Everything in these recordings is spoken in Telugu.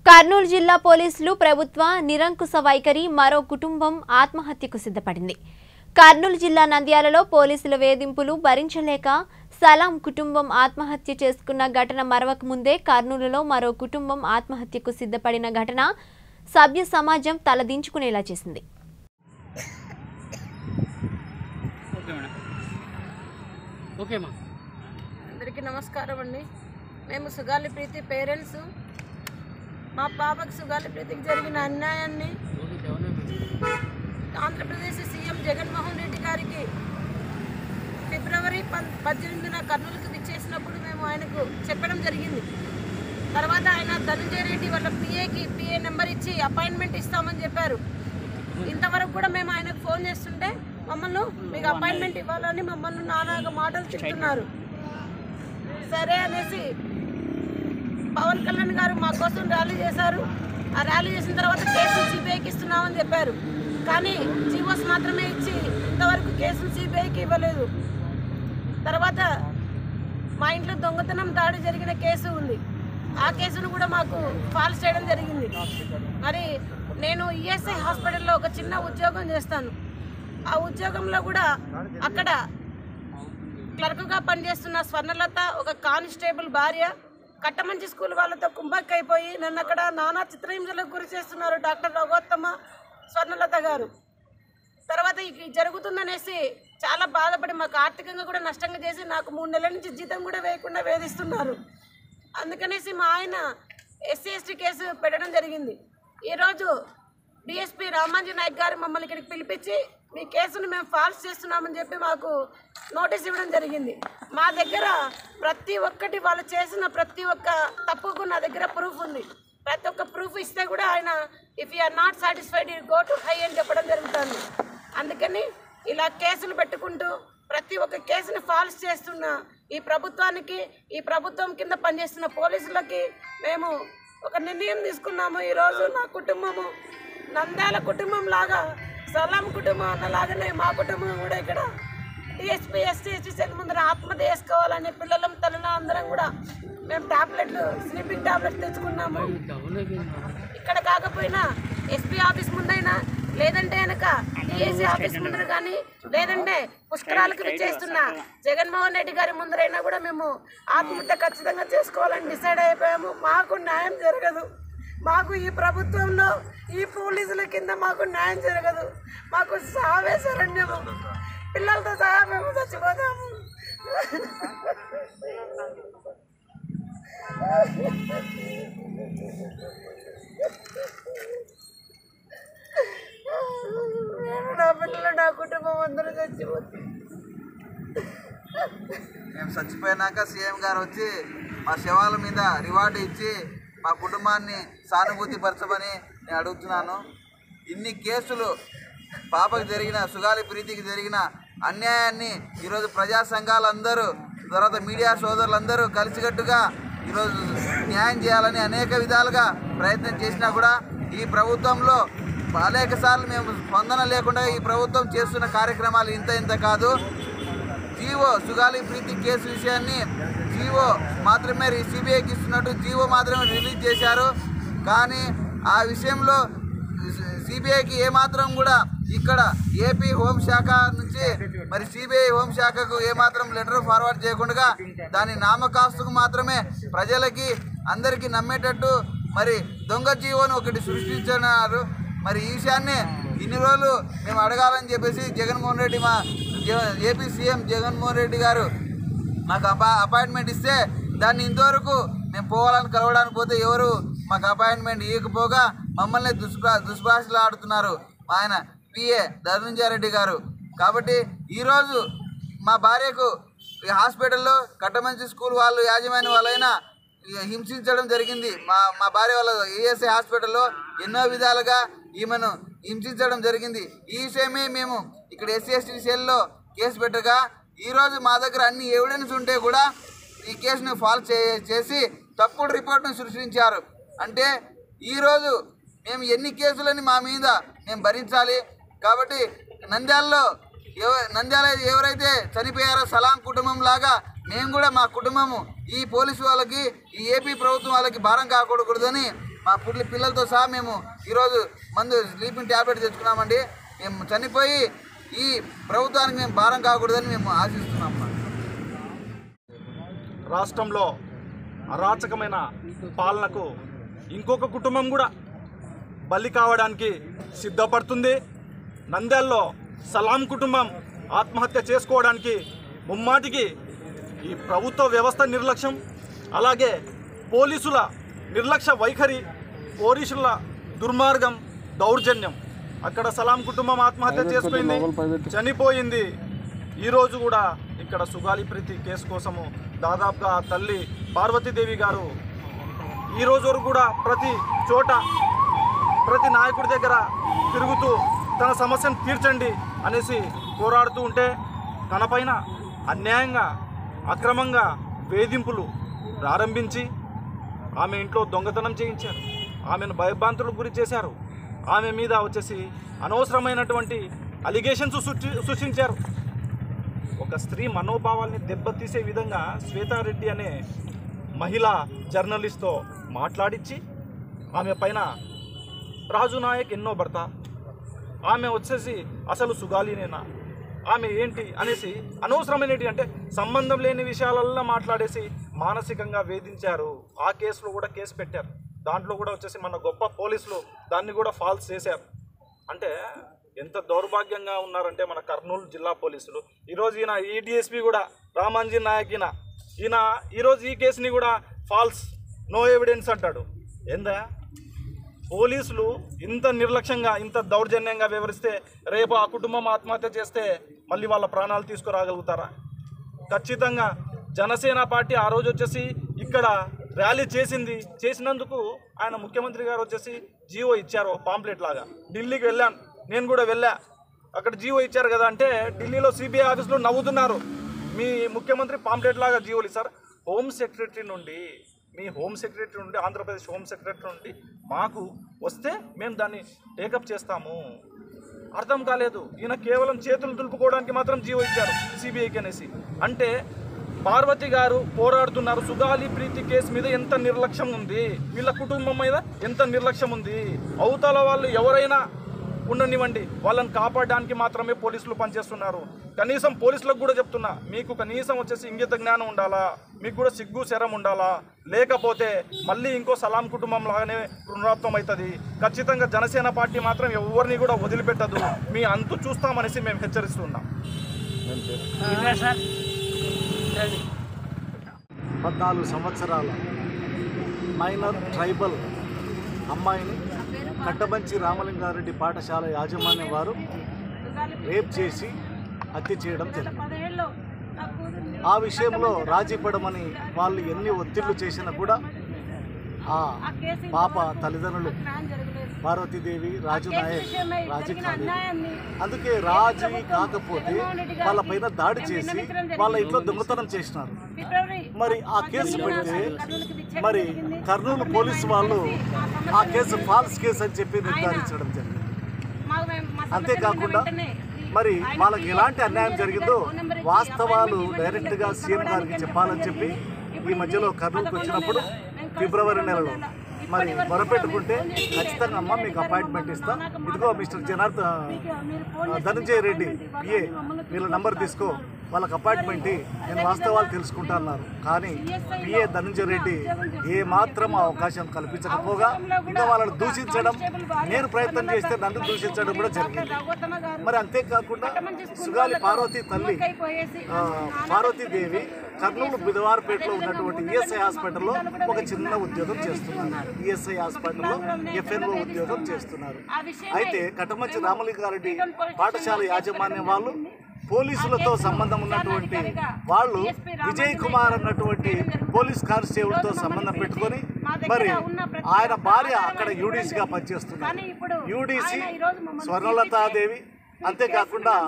కర్నూలు జిల్లా పోలీసులు ప్రభుత్వ నిరంకుశ వైఖరి మరో కుటుంబం ఆత్మహత్యకు సిద్ధపడింది కర్నూలు జిల్లా నంద్యాలలో పోలీసుల వేధింపులు భరించలేక సలాం కుటుంబం ఆత్మహత్య చేసుకున్న ఘటన మరవక ముందే కర్నూలులో మరో కుటుంబం ఆత్మహత్యకు సిద్ధపడిన ఘటన సభ్య సమాజం తలదించుకునేలా చేసింది ఓకే మేడం ఓకే మా అందరికీ నమస్కారం అండి మేము సుగాలి ప్రీతి పేరెంట్స్ మా పాపకు సుగాలి ప్రీతికి జరిగిన అన్యాయాన్ని ఆంధ్రప్రదేశ్ సీఎం జగన్మోహన్ రెడ్డి గారికి ఫిబ్రవరి పం పద్దెనిమిదిన కర్నూలుకు విచ్చేసినప్పుడు మేము ఆయనకు చెప్పడం జరిగింది తర్వాత ఆయన ధనంజయ రెడ్డి వాళ్ళ పిఏకి పిఏ నెంబర్ ఇచ్చి అపాయింట్మెంట్ ఇస్తామని చెప్పారు ఇంతవరకు కూడా మేము ఆయనకు ఫోన్ చేస్తుంటే మమ్మల్ని మీకు అపాయింట్మెంట్ ఇవ్వాలని మమ్మల్ని నానా మాటలు చెప్తున్నారు సరే అనేసి పవన్ కళ్యాణ్ గారు మా కోసం ర్యాలీ చేశారు ఆ ర్యాలీ చేసిన తర్వాత కేసులు సిబిఐకి ఇస్తున్నామని చెప్పారు కానీ జీవోస్ మాత్రమే ఇచ్చి ఇంతవరకు కేసులు సిబిఐకి ఇవ్వలేదు తర్వాత మా ఇంట్లో దొంగతనం దాడి జరిగిన కేసు ఉంది ఆ కేసును కూడా మాకు ఫాల్స్ చేయడం జరిగింది మరి నేను ఈఎస్ఐ హాస్పిటల్లో ఒక చిన్న ఉద్యోగం చేస్తాను ఆ ఉద్యోగంలో కూడా అక్కడ క్లర్క్గా పనిచేస్తున్న స్వర్ణలత ఒక కానిస్టేబుల్ భార్య కట్టమంచి స్కూల్ వాళ్ళతో కుంభక్కైపోయి నన్ను అక్కడ నానా చిత్రహింసలకు గురి చేస్తున్నారు డాక్టర్ రఘోత్తమ స్వర్ణలత గారు తర్వాత ఇది జరుగుతుందనేసి చాలా బాధపడి మాకు ఆర్థికంగా కూడా నష్టంగా చేసి నాకు మూడు నెలల నుంచి జీతం కూడా వేయకుండా వేధిస్తున్నారు అందుకనేసి మా ఆయన ఎస్సీ ఎస్టీ కేసు పెట్టడం జరిగింది ఈరోజు డిఎస్పీ రామాంజీ నాయక్ గారు మమ్మల్ని ఇక్కడికి పిలిపించి మీ కేసును మేము ఫాల్స్ చేస్తున్నామని చెప్పి మాకు నోటీస్ ఇవ్వడం జరిగింది మా దగ్గర ప్రతి ఒక్కటి వాళ్ళు చేసిన ప్రతి ఒక్క తప్పుకు నా దగ్గర ప్రూఫ్ ఉంది ప్రతి ఒక్క ప్రూఫ్ ఇస్తే కూడా ఆయన if you are not satisfied you go to high అని చెప్పడం జరుగుతుంది అందుకని ఇలా కేసులు పెట్టుకుంటూ ప్రతి ఒక్క కేసుని ఫాల్స్ చేస్తున్న ఈ ప్రభుత్వానికి ఈ ప్రభుత్వం కింద పనిచేస్తున్న పోలీసులకి మేము ఒక నిర్ణయం తీసుకున్నాము ఈరోజు నా కుటుంబము నంద్యాల కుటుంబం లాగా సలాం కుటుంబం అన్నలాగానే మా కుటుంబం కూడా ఇక్కడ డిఎస్పీ ఎస్టీ ఎస్టీ సెల్ ముందర ఆత్మహత్య చేసుకోవాలని పిల్లలం తల్లిలో అందరం కూడా మేము టాబ్లెట్లు స్లీపింగ్ టాబ్లెట్స్ తెచ్చుకున్నాము ఇక్కడ కాకపోయినా ఎస్పీ ఆఫీస్ ముందైనా లేదంటే కనుక డిఎస్సీ ఆఫీస్ ముందర కానీ లేదంటే పుష్కరాలకు చేస్తున్న జగన్మోహన్ రెడ్డి గారి ముందరైనా కూడా మేము ఆత్మహత్య ఖచ్చితంగా చేసుకోవాలని డిసైడ్ అయిపోయాము మాకు న్యాయం జరగదు మాకు ఈ ప్రభుత్వంలో ఈ పోలీసుల కింద మాకు న్యాయం జరగదు మాకు సావే శరణ్యము పిల్లలతో సహా మేము చచ్చిపోతాము నేను నా పిల్లలు నా కుటుంబం అందరూ చచ్చిపోతాం మేము చచ్చిపోయినాక సీఎం గారు వచ్చి మా శవాల మీద రివార్డు ఇచ్చి మా కుటుంబాన్ని సానుభూతి పరచమని నేను అడుగుతున్నాను ఇన్ని కేసులు పాపకు జరిగిన సుగాలి ప్రీతికి జరిగిన అన్యాయాన్ని ఈరోజు ప్రజా సంఘాలందరూ తర్వాత మీడియా సోదరులందరూ కలిసికట్టుగా ఈరోజు న్యాయం చేయాలని అనేక విధాలుగా ప్రయత్నం చేసినా కూడా ఈ ప్రభుత్వంలో అనేక సార్లు మేము స్పందన లేకుండా ఈ ప్రభుత్వం చేస్తున్న కార్యక్రమాలు ఇంత ఇంత కాదు జీవో సుగాలి ప్రీతి కేసు విషయాన్ని జీవో మాత్రమే సిబిఐకి ఇస్తున్నట్టు జీవో మాత్రమే రిలీజ్ చేశారు కానీ ఆ విషయంలో సిబిఐకి ఏమాత్రం కూడా ఇక్కడ ఏపీ హోంశాఖ నుంచి మరి సిబిఐ హోంశాఖకు ఏమాత్రం లెటర్ ఫార్వర్డ్ చేయకుండా దాని నామకాస్తుకు మాత్రమే ప్రజలకి అందరికీ నమ్మేటట్టు మరి దొంగ జీవోను ఒకటి సృష్టించినారు మరి ఈ విషయాన్ని ఇన్ని రోజులు మేము అడగాలని చెప్పేసి జగన్మోహన్ రెడ్డి మా జ- ఏపీ సీఎం జగన్మోహన్ రెడ్డి గారు మాకు అపా అపాయింట్మెంట్ ఇస్తే దాన్ని ఇంతవరకు మేము పోవాలని కలవడానికి పోతే ఎవరు మాకు అపాయింట్మెంట్ ఇవ్వకపోగా మమ్మల్ని దుష్ప్రా దుష్భాషలు ఆడుతున్నారు ఆయన పిఏ ధనంజయ రెడ్డి గారు కాబట్టి ఈరోజు మా భార్యకు ఈ హాస్పిటల్లో కట్టమంచి స్కూల్ వాళ్ళు యాజమాన్య వాళ్ళైనా ఇక హింసించడం జరిగింది మా మా భార్య వాళ్ళ ఈఎస్ఐ హాస్పిటల్లో ఎన్నో విధాలుగా ఈమెను హింసించడం జరిగింది ఈ విషయమే మేము ఇక్కడ ఎస్సీ ఎస్టీ సెల్లో కేసు పెట్టగా ఈరోజు మా దగ్గర అన్ని ఎవిడెన్స్ ఉంటే కూడా ఈ కేసును ఫాల్ చే చేసి తప్పుడు రిపోర్ట్ను సృష్టించారు అంటే ఈరోజు మేము ఎన్ని కేసులని మా మీద మేము భరించాలి కాబట్టి నంద్యాలలో ఎవ నంద్యాల ఎవరైతే చనిపోయారో సలాం కుటుంబం లాగా మేము కూడా మా కుటుంబము ఈ పోలీసు వాళ్ళకి ఈ ఏపీ ప్రభుత్వం వాళ్ళకి భారం కాకూడదని మా పుట్లి పిల్లలతో సహా మేము ఈరోజు మందు స్లీపింగ్ ట్యాబ్లెట్ తెచ్చుకున్నామండి మేము చనిపోయి ఈ ప్రభుత్వానికి మేము భారం కాకూడదని మేము ఆశిస్తున్నాం రాష్ట్రంలో అరాచకమైన పాలనకు ఇంకొక కుటుంబం కూడా బలి కావడానికి సిద్ధపడుతుంది నంద్యాల్లో సలాం కుటుంబం ఆత్మహత్య చేసుకోవడానికి ముమ్మాటికి ఈ ప్రభుత్వ వ్యవస్థ నిర్లక్ష్యం అలాగే పోలీసుల నిర్లక్ష్య వైఖరి పోలీసుల దుర్మార్గం దౌర్జన్యం అక్కడ సలాం కుటుంబం ఆత్మహత్య చేసుకుంది చనిపోయింది ఈరోజు కూడా ఇక్కడ సుగాలి ప్రీతి కేసు కోసము దాదాపుగా ఆ తల్లి పార్వతీదేవి గారు ఈ రోజు వరకు కూడా ప్రతి చోట ప్రతి నాయకుడి దగ్గర తిరుగుతూ తన సమస్యను తీర్చండి అనేసి పోరాడుతూ ఉంటే తనపైన అన్యాయంగా అక్రమంగా వేధింపులు ప్రారంభించి ఆమె ఇంట్లో దొంగతనం చేయించారు ఆమెను భయభ్రాంతులకు గురి చేశారు ఆమె మీద వచ్చేసి అనవసరమైనటువంటి అలిగేషన్స్ సృష్టి సృష్టించారు ఒక స్త్రీ మనోభావాల్ని దెబ్బతీసే విధంగా శ్వేతారెడ్డి అనే మహిళా జర్నలిస్ట్తో మాట్లాడించి ఆమె పైన రాజు నాయక్ ఎన్నో భర్త ఆమె వచ్చేసి అసలు సుగాలినేనా ఆమె ఏంటి అనేసి అనవసరమైనటి అంటే సంబంధం లేని విషయాలల్లో మాట్లాడేసి మానసికంగా వేధించారు ఆ కేసులో కూడా కేసు పెట్టారు దాంట్లో కూడా వచ్చేసి మన గొప్ప పోలీసులు దాన్ని కూడా ఫాల్స్ చేశారు అంటే ఎంత దౌర్భాగ్యంగా ఉన్నారంటే మన కర్నూలు జిల్లా పోలీసులు ఈరోజు ఈయన ఈ డిఎస్పీ కూడా రామాంజీ నాయక్ ఈయన ఈయన ఈరోజు ఈ కేసుని కూడా ఫాల్స్ నో ఎవిడెన్స్ అంటాడు ఏందా పోలీసులు ఇంత నిర్లక్ష్యంగా ఇంత దౌర్జన్యంగా వివరిస్తే రేపు ఆ కుటుంబం ఆత్మహత్య చేస్తే మళ్ళీ వాళ్ళ ప్రాణాలు తీసుకురాగలుగుతారా ఖచ్చితంగా జనసేన పార్టీ ఆ రోజు వచ్చేసి ఇక్కడ ర్యాలీ చేసింది చేసినందుకు ఆయన ముఖ్యమంత్రి గారు వచ్చేసి జీవో ఇచ్చారు పాంప్లెట్ లాగా ఢిల్లీకి వెళ్ళాను నేను కూడా వెళ్ళా అక్కడ జీవో ఇచ్చారు కదా అంటే ఢిల్లీలో సిబిఐ ఆఫీస్లో నవ్వుతున్నారు మీ ముఖ్యమంత్రి పాంప్లెట్ లాగా జీవోలు ఇస్తారు హోమ్ సెక్రటరీ నుండి మీ హోమ్ సెక్రటరీ నుండి ఆంధ్రప్రదేశ్ హోమ్ సెక్రటరీ నుండి మాకు వస్తే మేము దాన్ని టేకప్ చేస్తాము అర్థం కాలేదు ఈయన కేవలం చేతులు దులుపుకోవడానికి మాత్రం జీవో ఇచ్చారు సిబిఐకి అనేసి అంటే పార్వతి గారు పోరాడుతున్నారు సుగాలి ప్రీతి కేసు మీద ఎంత నిర్లక్ష్యం ఉంది వీళ్ళ కుటుంబం మీద ఎంత నిర్లక్ష్యం ఉంది అవతల వాళ్ళు ఎవరైనా ఉండనివ్వండి వాళ్ళని కాపాడడానికి మాత్రమే పోలీసులు పనిచేస్తున్నారు కనీసం పోలీసులకు కూడా చెప్తున్నా మీకు కనీసం వచ్చేసి ఇంగిత జ్ఞానం ఉండాలా మీకు కూడా సిగ్గు శరం ఉండాలా లేకపోతే మళ్ళీ ఇంకో సలాం కుటుంబం లాగానే పునరాప్తం అవుతుంది ఖచ్చితంగా జనసేన పార్టీ మాత్రం ఎవరిని కూడా వదిలిపెట్టదు మీ అంతు చూస్తామనేసి మేము హెచ్చరిస్తున్నాం సార్ పద్నాలుగు సంవత్సరాల మైనర్ ట్రైబల్ అమ్మాయిని కట్టబంచి రామలింగారెడ్డి పాఠశాల యాజమాన్యం వారు రేప్ చేసి హత్య చేయడం జరిగింది పదిహేళ్ళు నా కూతుర్ని ఆ విషయంలో రాజీ పడమని వాళ్ళు ఎన్ని ఒత్తిళ్లు చేసినా కూడా ఆ ఆ కేసు ఇంకా పాప తల్లిదండ్రులు న్యాయం జరగలేదు రాజు రాజు కేసు నాయక్ విషయమై రాజీ జరిగిన కాలేదు అన్యాయాన్ని అందుకే రాజీ కాకపోతే వాళ్ళ పైన దాడి చేసి వాళ్ళ ఇంట్లో దొంగతనం చేసినారు ఫిబ్రవరి మరి ఆ కేసు పెడితే మరి కర్నూలు పోలీసు వాళ్ళు ఆ కేసు ఫాల్స్ కేసు అని చెప్పి నిర్ధారించడం జరిగింది అంతేకాకుండా మరి వాళ్ళకి ఎలాంటి అన్యాయం జరిగిందో వాస్తవాలు డైరెక్ట్గా సీఎం గారికి చెప్పాలని చెప్పి ఈ మధ్యలో కర్నూలుకు వచ్చినప్పుడు ఫిబ్రవరి నెలలో మరి మొరపెట్టుకుంటే ఖచ్చితంగా అమ్మ మీకు అపాయింట్మెంట్ ఇస్తా ఇదిగో మిస్టర్ జనార్దన్ ధనంజయ రెడ్డి పిఏ వీళ్ళ నంబర్ తీసుకో వాళ్ళకి అపాయింట్మెంట్ ఇయ్యి, నేను వాస్తవాలు తెలుసుకుంటా అన్నారు కానీ పిఏ ధనంజయ రెడ్డి ఏ మాత్రం ఆ అవకాశం కల్పించకపోగా ఇంకా వాళ్ళని దూషించడం నేను ప్రయత్నం చేస్తే నన్ను దూషించడం కూడా జరిగింది మరి అంతేకాకుండా సుగాలి పార్వతి తల్లి ఆ, పార్వతీదేవి కర్నూలు బుధవారపేటలో ఉన్నటువంటి ఈఎస్ఐ హాస్పిటల్లో ఒక చిన్న ఉద్యోగం చేస్తున్నారు ఈఎస్ఐ హాస్పిటల్లో ఎఫ్ఎన్ఓ ఉద్యోగం చేస్తున్నారు అయితే కటమంచి రామలింగారెడ్డి పాఠశాల యాజమాన్యం వాళ్ళు పోలీసులతో సంబంధం ఉన్నటువంటి వాళ్ళు విజయ్ కుమార్ అన్నటువంటి పోలీస్ కానిస్టేబుల్తో సంబంధం పెట్టుకొని మరి ఆయన భార్య అక్కడ యూడీసీగా పనిచేస్తున్నారు యూడీసీ స్వర్ణలతాదేవి అంతేకాకుండా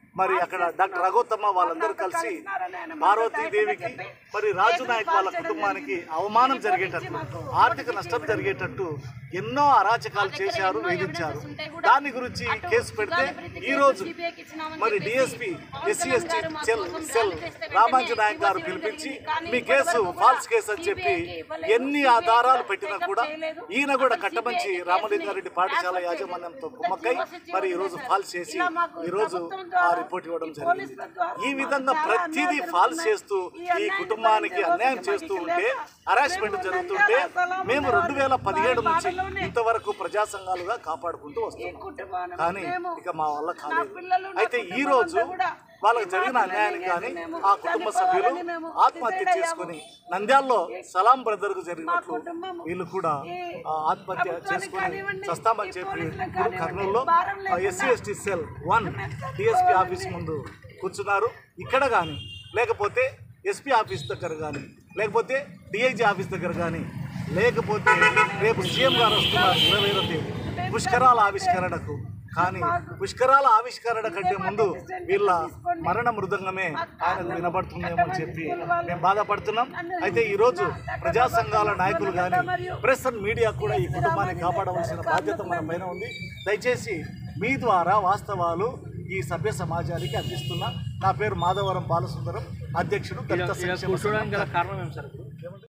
మరి అక్కడ డాక్టర్ రఘోత్తమ్మ వాళ్ళందరూ కలిసి పార్వతీదేవికి మరి రాజు నాయక్ వాళ్ళ కుటుంబానికి అవమానం జరిగేటట్టు ఆర్థిక నష్టం జరిగేటట్టు ఎన్నో అరాచకాలు చేశారు వేధించారు దాని గురించి కేసు పెడితే ఈ రోజు మరి DSP SC ST cell cell Ramanju Nayak గారు పిలిపించి మీ కేసు ఫాల్స్ కేసు అని చెప్పి ఎన్ని ఆధారాలు పెట్టినా కూడా ఈయన కూడా కట్టమంచి రామలింగారెడ్డి పాఠశాల యాజమాన్యంతో కుమ్మక్కై మరి ఈ రోజు ఫాల్స్ చేసి ఈ రోజు ఆ రిపోర్ట్ ఇవ్వడం జరిగింది ఈ విధంగా ప్రతిదీ ఫాల్స్ చేస్తూ ఈ కుటుంబానికి అన్యాయం చేస్తూ ఉంటే హరాస్మెంట్ జరుగుతుంటే మేము రెండు వేల పదిహేడు నుంచి ఇంతవరకు ప్రజా సంఘాలుగా కాపాడుకుంటూ వస్తున్నాం కానీ ఇక మా వల్ల కాలేదు అయితే ఈ రోజు వాళ్ళకి జరిగిన అన్యాయానికి కానీ ఆ కుటుంబ సభ్యులు ఆత్మహత్య చేసుకొని నంద్యాలలో సలాం బ్రదర్ కు జరిగినట్లు వీళ్ళు కూడా ఆ, ఆత్మహత్య చేసుకొని సస్తామని చెప్పి ఇప్పుడు కర్నూలులో SC ST cell one DSP office ముందు కూర్చున్నారు ఇక్కడ కానీ లేకపోతే ఎస్పీ ఆఫీస్ దగ్గర కానీ లేకపోతే డిఐజీ ఆఫీస్ దగ్గర కానీ లేకపోతే రేపు సీఎం గారు వస్తున్నారు ఇరవై ఐదో తేదీ పుష్కరాల ఆవిష్కరణకు కానీ పుష్కరాల ఆవిష్కరణ కంటే ముందు వీళ్ళ మరణ మృదంగమే ఆయనకు వినబడుతుందేమో అని చెప్పి మేము బాధపడుతున్నాం అయితే ఈరోజు ప్రజా సంఘాల నాయకులు కానీ ప్రెస్ అండ్ మీడియా కూడా ఈ కుటుంబాన్ని కాపాడవలసిన బాధ్యత మన పైన ఉంది దయచేసి మీ ద్వారా వాస్తవాలు ఈ సభ్య సమాజానికి అందిస్తున్న నా పేరు మాధవరం బాలసుందరం అధ్యక్షుడు దళిత సంక్షేమ సంఘం. కారణం ఏం సార్ ఇప్పుడు